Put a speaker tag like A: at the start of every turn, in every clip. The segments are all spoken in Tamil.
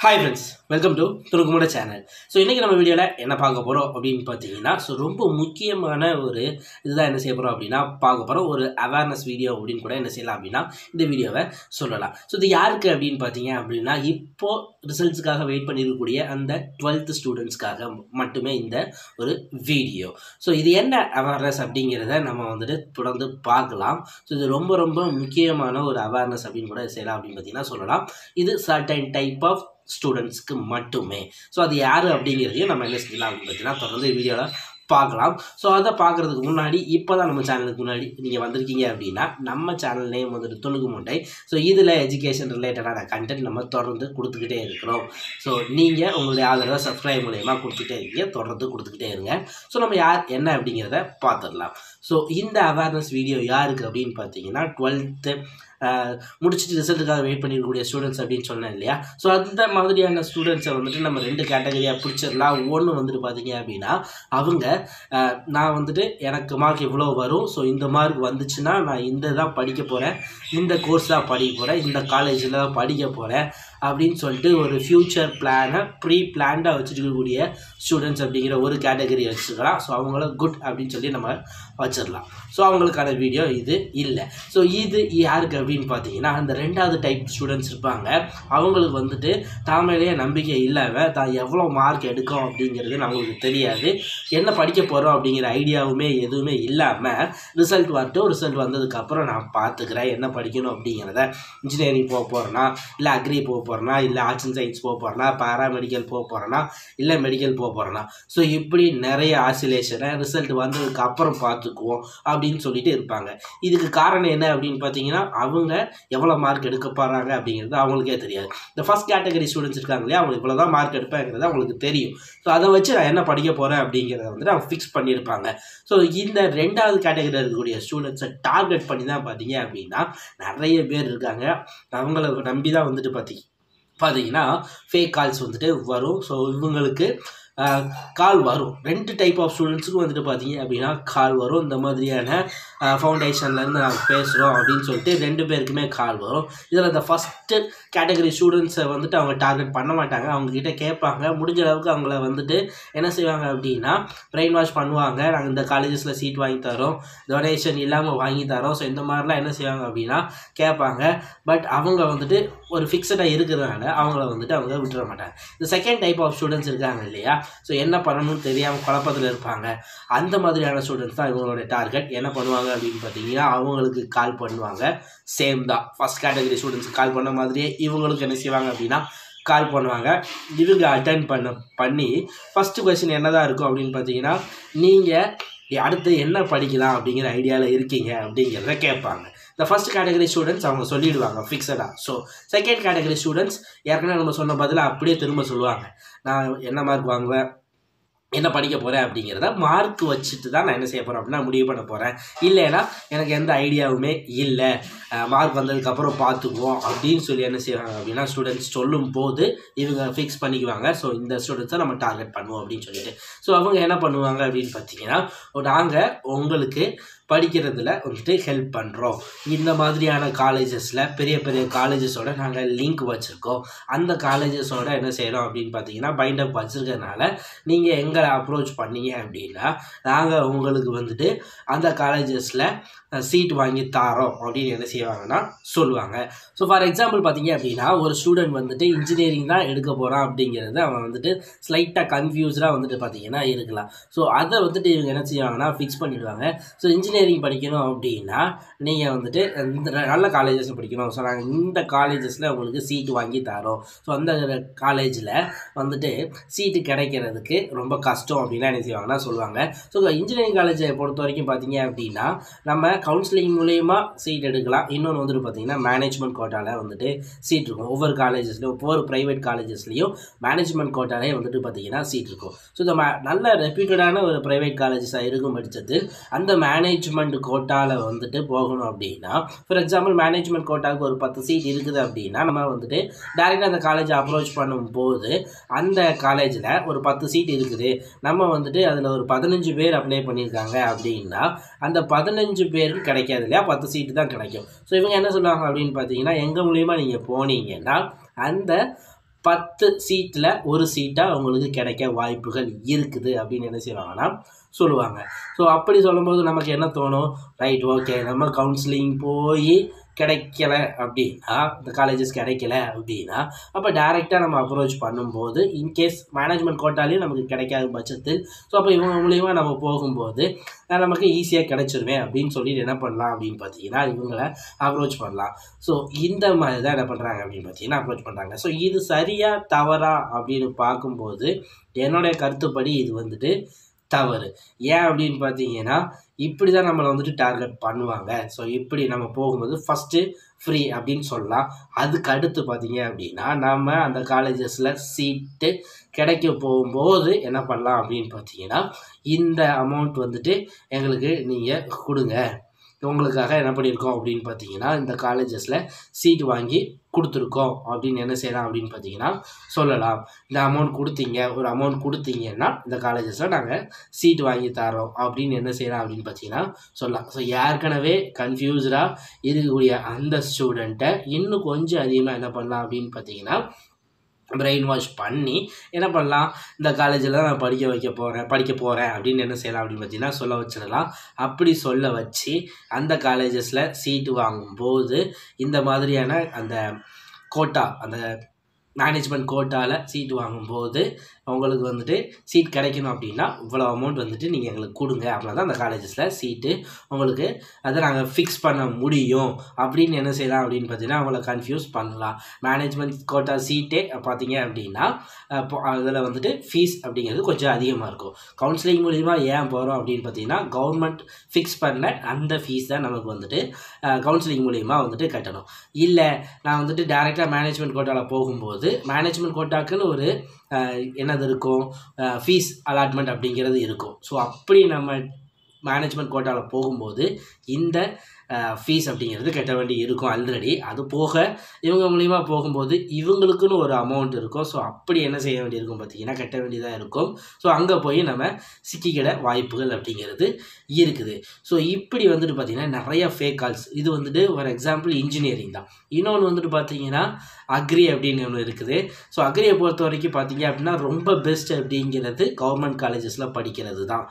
A: ஹாய் ஃப்ரெண்ட்ஸ் வெல்கம் டு துணுக்குமுட சேனல் ஸோ இன்றைக்கி நம்ம வீடியோவில் என்ன பார்க்க போகிறோம் அப்படின்னு பார்த்தீங்கன்னா ஸோ ரொம்ப முக்கியமான ஒரு இதுதான் என்ன செய்ய போகிறோம் அப்படின்னா பார்க்க போகிறோம் ஒரு அவேர்னஸ் வீடியோ அப்படின்னு கூட என்ன செய்யலாம் அப்படின்னா இந்த வீடியோவை சொல்லலாம் ஸோ இது யாருக்கு அப்படின்னு பார்த்தீங்க அப்படின்னா இப்போது ரிசல்ட்ஸுக்காக வெயிட் பண்ணியிருக்கக்கூடிய அந்த டுவெல்த் ஸ்டூடெண்ட்ஸ்க்காக மட்டுமே இந்த ஒரு வீடியோ ஸோ இது என்ன அவேர்னஸ் அப்படிங்கிறத நம்ம வந்துட்டு தொடர்ந்து பார்க்கலாம் ஸோ இது ரொம்ப ரொம்ப முக்கியமான ஒரு அவேர்னஸ் அப்படின்னு கூட செய்யலாம் அப்படின்னு பார்த்தீங்கன்னா சொல்லலாம் இது சர்டன் டைப் ஆஃப் ஸ்டூடெண்ட்ஸ்க்கு மட்டுமே ஸோ அது யார் அப்படிங்கிறதையும் நம்ம என்ன செய்யலாம் அப்படின்னு பார்த்தீங்கன்னா தொடர்ந்து வீடியோவில் பார்க்கலாம் ஸோ அதை பார்க்குறதுக்கு முன்னாடி இப்போ தான் நம்ம சேனலுக்கு முன்னாடி நீங்கள் வந்திருக்கீங்க அப்படின்னா நம்ம சேனல் நேம் வந்துட்டு துணுக்கு மூட்டை ஸோ இதில் எஜுகேஷன் ரிலேட்டடான கண்டென்ட் நம்ம தொடர்ந்து கொடுத்துக்கிட்டே இருக்கிறோம் ஸோ நீங்கள் உங்களுடைய ஆதரவை சப்ஸ்கிரைப் மூலயமா கொடுத்துக்கிட்டே இருக்கீங்க தொடர்ந்து கொடுத்துக்கிட்டே இருங்க ஸோ நம்ம யார் என்ன அப்படிங்கிறத பார்த்துடலாம் ஸோ இந்த அவேர்னஸ் வீடியோ யாருக்கு அப்படின்னு பார்த்தீங்கன்னா டுவெல்த்து முடிச்சுட்டு ரிசல்ட்டுக்காக வெயிட் பண்ணியிருக்கக்கூடிய ஸ்டூடெண்ட்ஸ் அப்படின்னு சொன்னேன் இல்லையா ஸோ அந்த மாதிரியான ஸ்டூடெண்ட்ஸை வந்துட்டு நம்ம ரெண்டு கேட்டகரியாக பிடிச்சிடலாம் ஒன்று வந்துட்டு பார்த்தீங்க அப்படின்னா அவங்க அஹ், நான் வந்துட்டு எனக்கு மார்க் இவ்வளோ வரும் ஸோ இந்த மார்க் வந்துச்சுன்னா நான் இந்த தான் படிக்க போகிறேன் இந்த கோர்ஸ் தான் படிக்க போகிறேன் இந்த காலேஜில் தான் படிக்க போகிறேன் அப்படின்னு சொல்லிட்டு ஒரு ஃப்யூச்சர் பிளானை ப்ரீ பிளான்டாக வச்சுருக்கக்கூடிய ஸ்டூடெண்ட்ஸ் அப்படிங்கிற ஒரு கேட்டகரி வச்சுக்கலாம் ஸோ அவங்கள குட் அப்படின்னு சொல்லி நம்ம வச்சிடலாம் ஸோ அவங்களுக்கான வீடியோ இது இல்லை ஸோ இது யாருக்கு அப்படின்னு பார்த்தீங்கன்னா அந்த ரெண்டாவது டைப் ஸ்டூடெண்ட்ஸ் இருப்பாங்க அவங்களுக்கு வந்துட்டு தாமையிலேயே நம்பிக்கை இல்லாமல் தான் எவ்வளோ மார்க் எடுக்கும் அப்படிங்கிறது நம்மளுக்கு தெரியாது என்ன படிக்க போகிறோம் அப்படிங்கிற ஐடியாவுமே எதுவுமே இல்லாமல் ரிசல்ட் வரட்டும் ரிசல்ட் வந்ததுக்கப்புறம் நான் பார்த்துக்கிறேன் என்ன படிக்கணும் அப்படிங்கிறத இன்ஜினியரிங் போக போகிறேன்னா இல்லை அக்ரி போக போகிறேன்னா இல்லை ஆர்ட்ஸ் அண்ட் சயின்ஸ் போக போகிறேன்னா பாராமெடிக்கல் போக போகிறேன்னா இல்லை மெடிக்கல் போக போகிறேன்னா ஸோ இப்படி நிறைய ஆசிலேஷனை ரிசல்ட் வந்ததுக்கு அப்புறம் பார்த்துக்குவோம் அப்படின்னு சொல்லிட்டு இருப்பாங்க இதுக்கு காரணம் என்ன அப்படின்னு பார்த்தீங்கன்னா அவங்க எவ்வளோ மார்க் எடுக்க போகிறாங்க அப்படிங்கிறது அவங்களுக்கே தெரியாது இந்த ஃபஸ்ட் கேட்டகரி ஸ்டூடெண்ட்ஸ் இருக்காங்க இல்லையா அவங்க இவ்வளோ தான் மார்க் எடுப்பேங்கிறது அவங்களுக்கு தெரியும் ஸோ அதை வச்சு நான் என்ன படிக்க போகிறேன் அப்படிங்கிறத வந்துட்டு அவங்க ஃபிக்ஸ் பண்ணியிருப்பாங்க ஸோ இந்த ரெண்டாவது கேட்டகரியில் இருக்கக்கூடிய ஸ்டூடெண்ட்ஸை டார்கெட் பண்ணி தான் பார்த்தீங்க அப்படின்னா நிறைய பேர் இருக்காங்க அவங்கள நம்பி தான் வந்துட்டு பார்த்தீங்க பார்த்தீங்கன்னா ஃபேக் கால்ஸ் வந்துட்டு வரும் ஸோ இவங்களுக்கு கால் வரும் ரெண்டு டைப் ஆஃப் ஸ்டூடெண்ட்ஸுக்கும் வந்துட்டு பார்த்தீங்க அப்படின்னா கால் வரும் இந்த மாதிரியான ஃபவுண்டேஷன்லேருந்து நாங்கள் பேசுகிறோம் அப்படின்னு சொல்லிட்டு ரெண்டு பேருக்குமே கால் வரும் இதில் இந்த ஃபஸ்ட்டு கேட்டகரி ஸ்டூடெண்ட்ஸை வந்துட்டு அவங்க டார்கெட் பண்ண மாட்டாங்க அவங்கக்கிட்ட கேட்பாங்க முடிஞ்ச அளவுக்கு அவங்கள வந்துட்டு என்ன செய்வாங்க அப்படின்னா பிரெயின் வாஷ் பண்ணுவாங்க நாங்கள் இந்த காலேஜஸில் சீட் வாங்கி தரோம் டொனேஷன் இல்லாமல் வாங்கி தரோம் ஸோ இந்த மாதிரிலாம் என்ன செய்வாங்க அப்படின்னா கேட்பாங்க பட் அவங்க வந்துட்டு ஒரு ஃபிக்ஸடாக இருக்கிறதுனால அவங்கள வந்துட்டு அவங்க விட்டுற மாட்டாங்க இந்த செகண்ட் டைப் ஆஃப் ஸ்டூடெண்ட்ஸ் இருக்காங்க இல்லையா ஸோ என்ன பண்ணணும்னு தெரியாமல் குழப்பத்தில் இருப்பாங்க அந்த மாதிரியான ஸ்டூடெண்ட்ஸ் தான் இவங்களோட டார்கெட் என்ன பண்ணுவாங்க அப்படின்னு பார்த்தீங்கன்னா அவங்களுக்கு கால் பண்ணுவாங்க சேம் தான் ஃபஸ்ட் கேட்டகரி ஸ்டூடெண்ட்ஸுக்கு கால் பண்ண மாதிரியே இவங்களுக்கு என்ன செய்வாங்க அப்படின்னா கால் பண்ணுவாங்க இவங்க அட்டன் பண்ண பண்ணி ஃபஸ்ட்டு கொஸ்டின் என்னதான் இருக்கும் அப்படின்னு பார்த்தீங்கன்னா நீங்கள் அடுத்து என்ன படிக்கலாம் அப்படிங்கிற ஐடியாவில் இருக்கீங்க அப்படிங்கிறத கேட்பாங்க இந்த ஃபர்ஸ்ட் கேட்டகரி ஸ்டூடெண்ட்ஸ் அவங்க சொல்லிடுவாங்க ஃபிக்ஸடாக ஸோ செகண்ட் கேட்டகரி ஸ்டூடெண்ட்ஸ் ஏற்கனவே நம்ம சொன்ன பதில் அப்படியே திரும்ப சொல்லுவாங்க நான் என்ன மார்க் வாங்குவேன் என்ன படிக்க போகிறேன் அப்படிங்கிறத மார்க் வச்சுட்டு தான் நான் என்ன செய்ய போகிறேன் அப்படின்னா முடிவு பண்ண போகிறேன் இல்லைன்னா எனக்கு எந்த ஐடியாவுமே இல்லை மார்க் வந்ததுக்கப்புறம் பார்த்துக்குவோம் அப்படின்னு சொல்லி என்ன செய்வாங்க அப்படின்னா ஸ்டூடெண்ட்ஸ் சொல்லும் போது இவங்க ஃபிக்ஸ் பண்ணிக்குவாங்க ஸோ இந்த ஸ்டூடெண்ட்ஸை நம்ம டார்கெட் பண்ணுவோம் அப்படின்னு சொல்லிட்டு ஸோ அவங்க என்ன பண்ணுவாங்க அப்படின்னு பார்த்தீங்கன்னா நாங்கள் உங்களுக்கு படிக்கிறதுல வந்துட்டு ஹெல்ப் பண்ணுறோம் இந்த மாதிரியான காலேஜஸில் பெரிய பெரிய காலேஜஸோட நாங்கள் லிங்க் வச்சுருக்கோம் அந்த காலேஜஸோட என்ன செய்கிறோம் அப்படின்னு பார்த்தீங்கன்னா பைண்ட் அப் வச்சுருக்கறனால நீங்கள் எங்களை அப்ரோச் பண்ணீங்க அப்படின்னா நாங்கள் உங்களுக்கு வந்துட்டு அந்த காலேஜஸில் சீட் வாங்கி தாரோம் அப்படின்னு என்ன செய்வாங்கன்னா சொல்லுவாங்க ஸோ ஃபார் எக்ஸாம்பிள் பார்த்தீங்க அப்படின்னா ஒரு ஸ்டூடெண்ட் வந்துட்டு இன்ஜினியரிங் தான் எடுக்க போகிறான் அப்படிங்கிறது அவன் வந்துட்டு ஸ்லைட்டாக கன்ஃபியூஸ்டாக வந்துட்டு பார்த்தீங்கன்னா இருக்கலாம் ஸோ அதை வந்துட்டு இவங்க என்ன செய்வாங்கன்னா ஃபிக்ஸ் பண்ணிடுவாங்க ஸோ இன்ஜினியரிங் படிக்கணும் அப்படின்னா நீங்கள் வந்துட்டு இந்த நல்ல காலேஜஸ் படிக்கணும் ஸோ நாங்கள் இந்த காலேஜஸில் உங்களுக்கு சீட்டு வாங்கி தரோம் ஸோ அந்த காலேஜில் வந்துட்டு சீட்டு கிடைக்கிறதுக்கு ரொம்ப கஷ்டம் அப்படின்னா என்ன செய்வாங்கன்னா சொல்லுவாங்க ஸோ இன்ஜினியரிங் காலேஜை பொறுத்த வரைக்கும் பார்த்தீங்க அப்படின்னா நம்ம கவுன்சிலிங் மூலயமா சீட் எடுக்கலாம் இன்னொன்று வந்துட்டு பார்த்தீங்கன்னா மேனேஜ்மெண்ட் கோட்டாவில் வந்துட்டு சீட் இருக்கும் ஒவ்வொரு காலேஜஸ்லையும் ஒவ்வொரு ப்ரைவேட் காலேஜஸ்லையும் மேனேஜ்மெண்ட் கோட்டாலே வந்துட்டு பார்த்தீங்கன்னா சீட் இருக்கும் ஸோ இந்த மா- நல்ல ரெப்யூட்டடான ஒரு ப்ரைவேட் காலேஜஸாக இருக்கும் பட்சத்தில் அந்த மேனேஜ்மெண்ட் கோட்டாவில் வந்துட்டு போகணும் அப்படின்னா ஃபார் எக்ஸாம்பிள் மேனேஜ்மெண்ட் கோட்டாவுக்கு ஒரு பத்து சீட் இருக்குது அப்படின்னா நம்ம வந்துட்டு டேரெக்டாக அந்த காலேஜை அப்ரோச் பண்ணும்போது அந்த காலேஜில் ஒரு பத்து சீட் இருக்குது நம்ம வந்துட்டு அதில் ஒரு பதினஞ்சு பேர் அப்ளை பண்ணியிருக்காங்க அப்படின்னா அந்த பதினஞ்சு பேருக்கு கிடைக்காது இல்லையா பத்து சீட்டு தான் கிடைக்கும் ஸோ இவங்க என்ன சொல்லுவாங்க அப்படின்னு பார்த்தீங்கன்னா எங்கள் மூலியமாக நீங்கள் போனீங்கன்னா அந்த பத்து சீட்டில் ஒரு சீட்டாக உங்களுக்கு கிடைக்க வாய்ப்புகள் இருக்குது அப்படின்னு என்ன செய்வாங்கன்னா சொல்லுவாங்க ஸோ அப்படி சொல்லும்போது நமக்கு என்ன தோணும் ரைட் ஓகே நம்ம கவுன்சிலிங் போய் கிடைக்கல அப்படின்னா இந்த காலேஜஸ் கிடைக்கல அப்படின்னா அப்போ டேரெக்டாக நம்ம அப்ரோச் பண்ணும்போது இன்கேஸ் மேனேஜ்மெண்ட் கோட்டாலையும் நமக்கு கிடைக்காத பட்சத்தில் ஸோ அப்போ இவங்க மூலியமாக நம்ம போகும்போது அஹ் நமக்கு ஈஸியாக கிடைச்சிருமே அப்படின்னு சொல்லிட்டு என்ன பண்ணலாம் அப்படின்னு பார்த்தீங்கன்னா இவங்களை அப்ரோச் பண்ணலாம் ஸோ இந்த மாதிரி தான் என்ன பண்ணுறாங்க அப்படின்னு பார்த்தீங்கன்னா அப்ரோச் பண்ணுறாங்க ஸோ இது சரியா தவறா அப்படின்னு பார்க்கும்போது என்னுடைய கருத்துப்படி இது வந்துட்டு தவறு ஏன் அப்படின்னு பார்த்தீங்கன்னா இப்படி தான் நம்மளை வந்துட்டு டார்கெட் பண்ணுவாங்க ஸோ இப்படி நம்ம போகும்போது ஃபஸ்ட்டு ஃப்ரீ அப்படின்னு சொல்லலாம் அதுக்கு அடுத்து பார்த்தீங்க அப்படின்னா நம்ம அந்த காலேஜஸில் சீட்டு கிடைக்க போகும்போது என்ன பண்ணலாம் அப்படின்னு பார்த்தீங்கன்னா இந்த அமௌண்ட் வந்துட்டு எங்களுக்கு நீங்கள் கொடுங்க உங்களுக்காக என்ன பண்ணியிருக்கோம் அப்படின்னு பார்த்தீங்கன்னா இந்த காலேஜஸில் சீட் வாங்கி கொடுத்துருக்கோம் அப்படின்னு என்ன செய்யலாம் அப்படின்னு பார்த்தீங்கன்னா சொல்லலாம் இந்த அமௌண்ட் கொடுத்தீங்க ஒரு அமௌண்ட் கொடுத்தீங்கன்னா இந்த காலேஜஸில் நாங்கள் சீட் வாங்கி தரோம் அப்படின்னு என்ன செய்யலாம் அப்படின்னு பார்த்தீங்கன்னா சொல்லலாம் ஸோ ஏற்கனவே கன்ஃபியூஸ்டாக இருக்கக்கூடிய அந்த ஸ்டூடெண்ட்டை இன்னும் கொஞ்சம் அதிகமாக என்ன பண்ணலாம் அப்படின்னு பார்த்தீங்கன்னா பிரெயின் வாஷ் பண்ணி என்ன பண்ணலாம் இந்த காலேஜில் தான் நான் படிக்க வைக்க போகிறேன் படிக்க போகிறேன் அப்படின்னு என்ன செய்யலாம் அப்படின்னு பார்த்தீங்கன்னா சொல்ல வச்சிடலாம் அப்படி சொல்ல வச்சு அந்த காலேஜஸில் சீட்டு வாங்கும்போது இந்த மாதிரியான அந்த கோட்டா அந்த மேனேஜ்மெண்ட் கோட்டாவில் சீட் வாங்கும்போது உங்களுக்கு வந்துட்டு சீட் கிடைக்கணும் அப்படின்னா இவ்வளோ அமௌண்ட் வந்துட்டு நீங்கள் எங்களுக்கு கொடுங்க அப்படின்னா தான் அந்த காலேஜஸில் சீட்டு உங்களுக்கு அதை நாங்கள் ஃபிக்ஸ் பண்ண முடியும் அப்படின்னு என்ன செய்யலாம் அப்படின்னு பார்த்தீங்கன்னா அவங்கள கன்ஃபியூஸ் பண்ணலாம் மேனேஜ்மெண்ட் கோட்டா சீட்டே பார்த்தீங்க அப்படின்னா அதில் வந்துட்டு ஃபீஸ் அப்படிங்கிறது கொஞ்சம் அதிகமாக இருக்கும் கவுன்சிலிங் மூலிமா ஏன் போகிறோம் அப்படின்னு பார்த்தீங்கன்னா கவர்மெண்ட் ஃபிக்ஸ் பண்ண அந்த ஃபீஸ் தான் நமக்கு வந்துட்டு கவுன்சிலிங் மூலிமா வந்துட்டு கட்டணும் இல்லை நான் வந்துட்டு டேரெக்டாக மேனேஜ்மெண்ட் கோட்டாவில் போகும்போது மேனேஜ்மெண்ட் கோட்டாக்குன்னு ஒரு அஹ், என்னது இருக்கும் ஃபீஸ் அலாட்மெண்ட் அப்படிங்கிறது இருக்கும் ஸோ அப்படி நம்ம மேனேஜ்மெண்ட் கோட்டாவில் போகும்போது இந்த ஃபீஸ் அப்படிங்கிறது கட்ட வேண்டி இருக்கும் ஆல்ரெடி அது போக இவங்க மூலிமா போகும்போது இவங்களுக்குன்னு ஒரு அமௌண்ட் இருக்கும் ஸோ அப்படி என்ன செய்ய வேண்டியிருக்கும் பார்த்தீங்கன்னா கட்ட வேண்டியதாக இருக்கும் ஸோ அங்கே போய் நம்ம சிக்கிக்கிட வாய்ப்புகள் அப்படிங்கிறது இருக்குது ஸோ இப்படி வந்துட்டு பார்த்தீங்கன்னா நிறைய ஃபேக் கால்ஸ் இது வந்துட்டு ஒரு எக்ஸாம்பிள் இன்ஜினியரிங் தான் இன்னொன்று வந்துட்டு பார்த்தீங்கன்னா அக்ரி அப்படின்னு ஒன்று இருக்குது ஸோ அக்ரியை பொறுத்த வரைக்கும் பார்த்தீங்க அப்படின்னா ரொம்ப பெஸ்ட் அப்படிங்கிறது கவர்மெண்ட் காலேஜஸில் படிக்கிறது தான்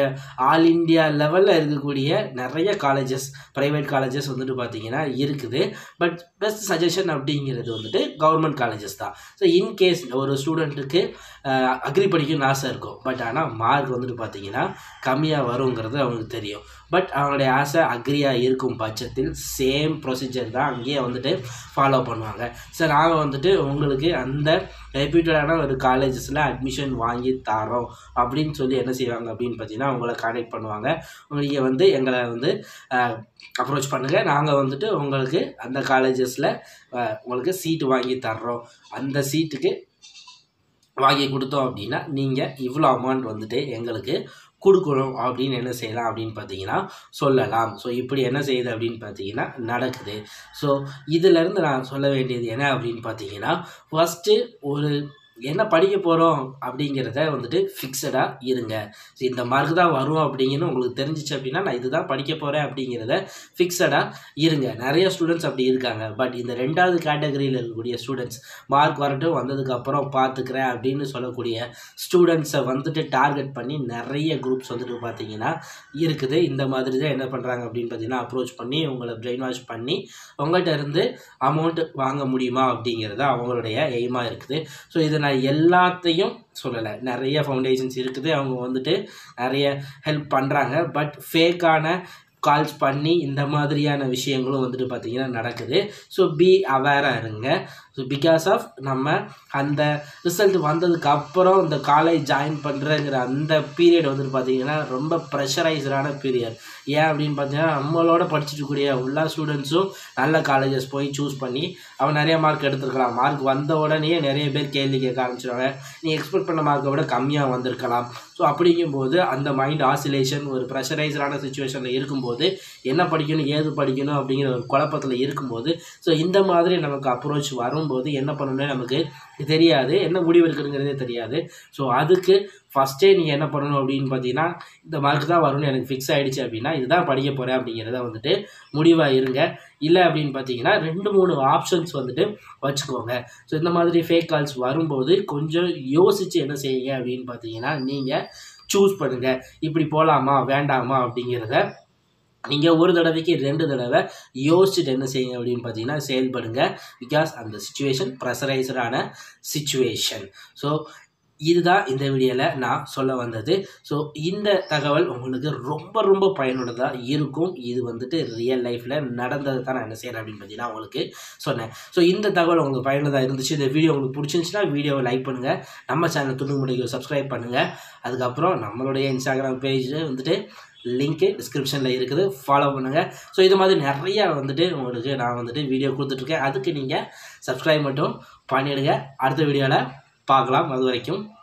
A: ஆல் இந்தியா லெவலில் இருக்கக்கூடிய நிறைய காலேஜஸ் ப்ரைவேட் காலேஜஸ் வந்துட்டு பார்த்தீங்கன்னா இருக்குது பட் பெஸ்ட் சஜஷன் அப்படிங்கிறது வந்துட்டு கவர்மெண்ட் காலேஜஸ் தான் ஸோ இன்கேஸ் ஒரு ஸ்டூடெண்ட்டுக்கு அக்ரி படிக்கணும்னு ஆசை இருக்கும் பட் ஆனால் மார்க் வந்துட்டு பார்த்தீங்கன்னா கம்மியாக வருங்கிறது அவங்களுக்கு தெரியும் பட் அவங்களுடைய ஆசை அக்ரியாக இருக்கும் பட்சத்தில் சேம் ப்ரொசீஜர் தான் அங்கேயே வந்துட்டு ஃபாலோ பண்ணுவாங்க சார் நாங்கள் வந்துட்டு உங்களுக்கு அந்த ரெப்யூட்டடான ஒரு காலேஜஸில் அட்மிஷன் வாங்கி தரோம் அப்படின்னு சொல்லி என்ன செய்வாங்க அப்படின்னு பார்த்தீங்கன்னா உங்களை கான்டாக்ட் பண்ணுவாங்க நீங்கள் வந்து எங்களை வந்து அப்ரோச் பண்ணுங்கள் நாங்கள் வந்துட்டு உங்களுக்கு அந்த காலேஜஸில் உங்களுக்கு சீட்டு வாங்கி தர்றோம் அந்த சீட்டுக்கு வாங்கி கொடுத்தோம் அப்படின்னா நீங்கள் இவ்வளோ அமௌண்ட் வந்துட்டு எங்களுக்கு கொடுக்கணும் அப்படின்னு என்ன செய்யலாம் அப்படின்னு பார்த்தீங்கன்னா சொல்லலாம் ஸோ இப்படி என்ன செய்யுது அப்படின்னு பார்த்தீங்கன்னா நடக்குது ஸோ இதிலேருந்து நான் சொல்ல வேண்டியது என்ன அப்படின்னு பார்த்தீங்கன்னா ஃபஸ்ட்டு ஒரு என்ன படிக்க போகிறோம் அப்படிங்கிறத வந்துட்டு ஃபிக்ஸடாக இருங்க ஸோ இந்த மார்க் தான் வரும் அப்படிங்கன்னு உங்களுக்கு தெரிஞ்சிச்சு அப்படின்னா நான் இதுதான் படிக்க போகிறேன் அப்படிங்கிறத ஃபிக்ஸடாக இருங்க நிறைய ஸ்டூடெண்ட்ஸ் அப்படி இருக்காங்க பட் இந்த ரெண்டாவது கேட்டகரியில் இருக்கக்கூடிய ஸ்டூடெண்ட்ஸ் மார்க் வரட்டும் வந்ததுக்கப்புறம் பார்த்துக்கிறேன் அப்படின்னு சொல்லக்கூடிய ஸ்டூடெண்ட்ஸை வந்துட்டு டார்கெட் பண்ணி நிறைய குரூப்ஸ் வந்துட்டு பார்த்தீங்கன்னா இருக்குது இந்த மாதிரி தான் என்ன பண்ணுறாங்க அப்படின்னு பார்த்தீங்கன்னா அப்ரோச் பண்ணி உங்களை பிரெயின் வாஷ் பண்ணி உங்கள்கிட்ட இருந்து அமௌண்ட் வாங்க முடியுமா அப்படிங்கிறது அவங்களுடைய எய்மாக இருக்குது ஸோ இதை நான் எல்லாத்தையும் சொல்லலை நிறைய ஃபவுண்டேஷன்ஸ் இருக்குது அவங்க வந்துட்டு நிறைய ஹெல்ப் பண்ணுறாங்க பட் ஃபேக்கான கால்ஸ் பண்ணி இந்த மாதிரியான விஷயங்களும் வந்துட்டு பார்த்திங்கன்னா நடக்குது ஸோ பி அவேராக இருங்க ஸோ பிகாஸ் ஆஃப் நம்ம அந்த ரிசல்ட் வந்ததுக்கு அப்புறம் இந்த காலேஜ் ஜாயின் பண்ணுறங்கிற அந்த பீரியட் வந்துட்டு பார்த்திங்கன்னா ரொம்ப ப்ரெஷரைஸ்டான பீரியட் ஏன் அப்படின்னு பார்த்தீங்கன்னா நம்மளோட படிச்சுட்டு கூடிய எல்லா ஸ்டூடெண்ட்ஸும் நல்ல காலேஜஸ் போய் சூஸ் பண்ணி அவன் நிறைய மார்க் எடுத்திருக்கலாம் மார்க் வந்த உடனே நிறைய பேர் கேள்வி கேட்க ஆரம்பிச்சிடுவாங்க நீ எக்ஸ்பெக்ட் பண்ண மார்க்கை விட கம்மியாக வந்திருக்கலாம் ஸோ அப்படிங்கும்போது அந்த மைண்ட் ஆசிலேஷன் ஒரு ப்ரெஷரைஸ்டான சுச்சுவேஷனில் இருக்கும்போது என்ன படிக்கணும் ஏது படிக்கணும் அப்படிங்கிற ஒரு குழப்பத்தில் இருக்கும்போது ஸோ இந்த மாதிரி நமக்கு அப்ரோச் வரும்போது பண்ணும்போது என்ன பண்ணணும்னே நமக்கு தெரியாது என்ன முடிவு எடுக்கிறதுங்கிறதே தெரியாது ஸோ அதுக்கு ஃபஸ்ட்டே நீங்கள் என்ன பண்ணணும் அப்படின்னு பார்த்தீங்கன்னா இந்த மார்க் தான் வரும்னு எனக்கு ஃபிக்ஸ் ஆகிடுச்சு அப்படின்னா இதுதான் படிக்க போகிறேன் அப்படிங்கிறத வந்துட்டு முடிவாக இருங்க இல்லை அப்படின்னு பார்த்தீங்கன்னா ரெண்டு மூணு ஆப்ஷன்ஸ் வந்துட்டு வச்சுக்கோங்க ஸோ இந்த மாதிரி ஃபேக் கால்ஸ் வரும்போது கொஞ்சம் யோசித்து என்ன செய்யுங்க அப்படின்னு பார்த்தீங்கன்னா நீங்கள் சூஸ் பண்ணுங்கள் இப்படி போகலாமா வேண்டாமா அப்படிங்கிறத நீங்கள் ஒரு தடவைக்கு ரெண்டு தடவை யோசிச்சுட்டு என்ன செய்யுங்க அப்படின்னு பார்த்தீங்கன்னா செயல்படுங்க பிகாஸ் அந்த சுச்சுவேஷன் ப்ரெஷரைஸ்டான சுச்சுவேஷன் ஸோ இதுதான் இந்த வீடியோவில் நான் சொல்ல வந்தது ஸோ இந்த தகவல் உங்களுக்கு ரொம்ப ரொம்ப பயனுள்ளதாக இருக்கும் இது வந்துட்டு ரியல் லைஃப்பில் நடந்தது தான் நான் என்ன செய்கிறேன் அப்படின்னு பார்த்தீங்கன்னா உங்களுக்கு சொன்னேன் ஸோ இந்த தகவல் உங்களுக்கு பயனுள்ளதாக இருந்துச்சு இந்த வீடியோ உங்களுக்கு பிடிச்சிருந்துச்சுன்னா வீடியோவை லைக் பண்ணுங்கள் நம்ம சேனல் துணு முடிவு சப்ஸ்கிரைப் பண்ணுங்கள் அதுக்கப்புறம் நம்மளுடைய இன்ஸ்டாகிராம் பேஜ் வந்துட்டு லிங்க்கு டிஸ்கிரிப்ஷனில் இருக்குது ஃபாலோ பண்ணுங்கள் ஸோ இது மாதிரி நிறையா வந்துட்டு உங்களுக்கு நான் வந்துட்டு வீடியோ கொடுத்துட்ருக்கேன் அதுக்கு நீங்கள் சப்ஸ்கிரைப் மட்டும் பண்ணிவிடுங்க அடுத்த வீடியோவில் பார்க்கலாம் அது வரைக்கும்